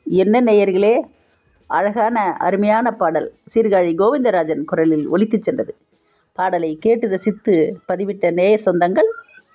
என்ன நேயர்களே அழகான அருமையான பாடல் சீர்காழி கோவிந்தராஜன் குரலில் ஒலித்துச் சென்றது பாடலை கேட்டு ரசித்து பதிவிட்ட நேய சொந்தங்கள்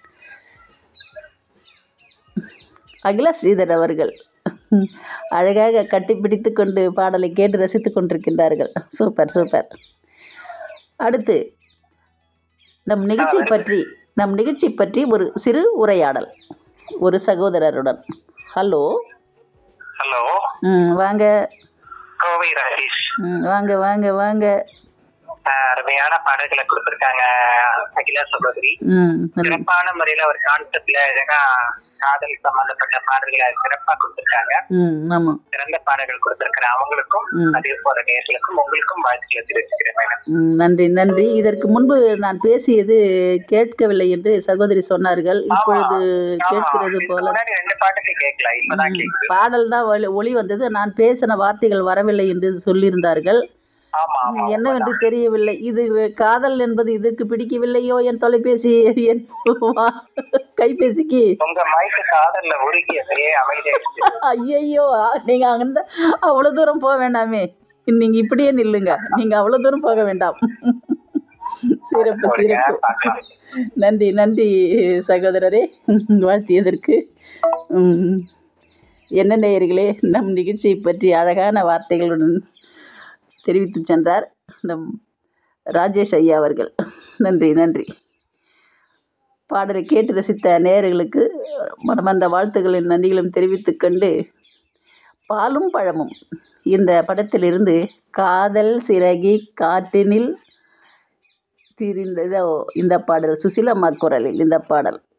அகிலா ஸ்ரீதர் அவர்கள் அழகாக கட்டிப்பிடித்து கொண்டு பாடலை கேட்டு ரசித்து கொண்டிருக்கின்றார்கள் சூப்பர் சூப்பர் அடுத்து நம் நிகழ்ச்சி பற்றி நம் நிகழ்ச்சி பற்றி ஒரு சிறு உரையாடல் ஒரு சகோதரருடன் ஹலோ ஹலோ ம் வாங்க கோவை ராஜேஷ் ம் வாங்க வாங்க வாங்க ஆஹ் அருமையான பாடல்களை கொடுத்திருக்காங்க அகிலா சகோதரி ம் நன்றி. சிறப்பான முறையில ஒரு கான்செப்ட்ல அழகா காதல் சம்பந்தப்பட்ட பாடல்களை சிறப்பா கொடுத்திருக்காங்க ம் ஆமாம் சிறந்த பாடல்கள் கொடுத்திருக்கிறேன் அவங்களுக்கும் ம். அதே போல நேர்களுக்கும் உங்களுக்கும் வாழ்த்துக்களை தெரிவிச்சுக்கிறேன் மேடம் ம், நன்றி நன்றி இதற்கு முன்பு நான் பேசியது கேட்கவில்லை என்று சகோதரி சொன்னார்கள் இப்பொழுது கேட்கிறது இதுக்கு போல முன்னாடி ரெண்டு பாட்டுக்கு கேட்கல இப்பதான் கேக்குது பாடல் தான் ஒலி- ஒளி வந்தது நான் பேசின வார்த்தைகள் வரவில்லை என்று சொல்லியிருந்தார்கள் ஆமா ஆமா என்னவென்று தெரியவில்லை இது காதல் என்பது இதற்கு பிடிக்கவில்லையோ என் தொலைபேசி என் வா- கைபேசிக்கு உங்க மைக்கு காதல்ல உருகி அப்படியே அமைதியாயிடுச்சு ஐயையோ நீங்க அந்த அவ்வளவு தூரம் போக வேண்டாமே நீங்க இப்படியே நில்லுங்க நீங்க அவ்வளவு தூரம் போக வேண்டாம் சிறப்பு போடுங்க, சிறப்பு பார்க்கலாம். நன்றி நன்றி சகோதரரே வாழ்த்தியதற்கு உம், என்ன நேயர்களே நம் நிகழ்ச்சியை பற்றி அழகான வார்த்தைகளுடன் தெரிவித்து சென்றார் நம் ராஜேஷ் ஐயா அவர்கள் நன்றி நன்றி பாடலை கேட்டு ரசித்த நேயர்களுக்கு மனமார்ந்த வாழ்த்துக்களின் நன்றிகளும் தெரிவித்துக் கொண்டு பாலும் பழமும் இந்த படத்திலிருந்து காதல் சிறகி காற்றினில் திரிந்ததோ இந்த பாடல் சுசிலம்மா குரலில் இந்த பாடல்